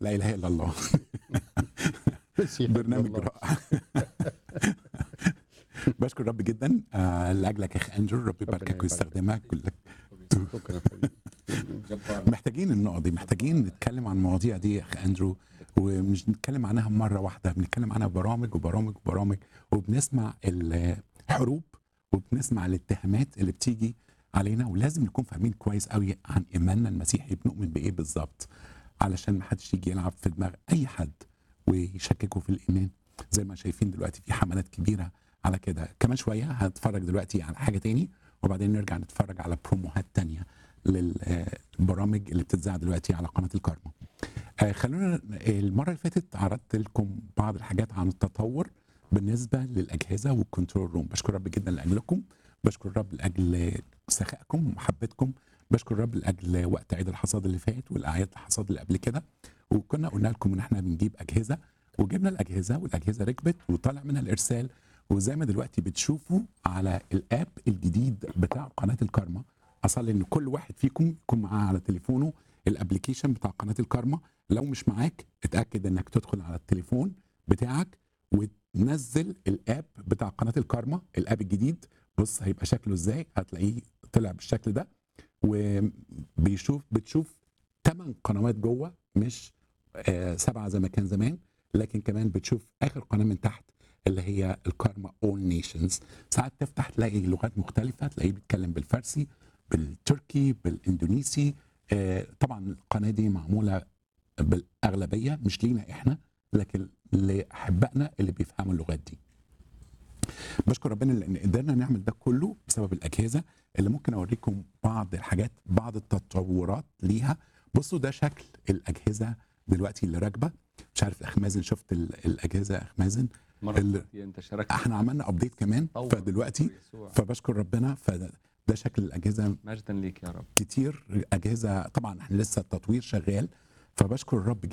لا اله الا الله مسيح برنامج الله. رائع بشكر رب جدا آه، لاجلك يا اخ اندرو رب يباركك يبارك. ويستخدمك كلك شكرا حبيبي. محتاجين النقط دي محتاجين نتكلم عن المواضيع دي يا اخ اندرو ومش نتكلم عنها مره واحده بنتكلم عنها برامج وبرامج وبرامج وبنسمع الحروب وبنسمع الاتهامات اللي بتيجي علينا ولازم نكون فاهمين كويس قوي عن ايماننا المسيحي بنؤمن بايه بالظبط علشان ما حدش يجي يلعب في دماغ اي حد ويشككوا في الايمان زي ما شايفين دلوقتي في حملات كبيره على كده كمان شويه هنتفرج دلوقتي على حاجه تاني وبعدين نرجع نتفرج على بروموهات تانية للبرامج اللي بتتذاع دلوقتي على قناه الكارما آه، خلونا المره اللي فاتت عرضت لكم بعض الحاجات عن التطور بالنسبه للاجهزه والكنترول روم بشكر رب جدا لاجلكم بشكر الرب لاجل سخائكم ومحبتكم بشكر الرب لاجل وقت عيد الحصاد اللي فات والاعياد الحصاد اللي قبل كده وكنا قلنا لكم ان احنا بنجيب اجهزه وجبنا الاجهزه والاجهزه ركبت وطلع منها الارسال وزي ما دلوقتي بتشوفوا على الاب الجديد بتاع قناه الكارما اصلي ان كل واحد فيكم يكون معاه على تليفونه الابلكيشن بتاع قناه الكارما لو مش معاك اتاكد انك تدخل على التليفون بتاعك وتنزل الاب بتاع قناه الكارما الاب الجديد بص هيبقى شكله ازاي هتلاقيه طلع بالشكل ده وبيشوف بتشوف ثمان قنوات جوه مش آه سبعه زي ما كان زمان لكن كمان بتشوف اخر قناه من تحت اللي هي الكارما اول نيشنز ساعات تفتح تلاقي لغات مختلفه تلاقيه بيتكلم بالفارسي بالتركي بالاندونيسي آه طبعا القناه دي معموله بالاغلبيه مش لينا احنا لكن لاحبائنا اللي بيفهموا اللغات دي بشكر ربنا لان قدرنا نعمل ده كله بسبب الاجهزه اللي ممكن اوريكم بعض الحاجات بعض التطورات ليها بصوا ده شكل الاجهزه دلوقتي اللي راكبه مش عارف اخ مازن شفت ال- الاجهزه يا اخ مازن مرة ال- ثانية انت شاركت احنا عملنا ابديت كمان طور فدلوقتي يسوع. فبشكر ربنا فده ده شكل الاجهزه مجدا ليك يا رب كتير اجهزه طبعا احنا لسه التطوير شغال فبشكر الرب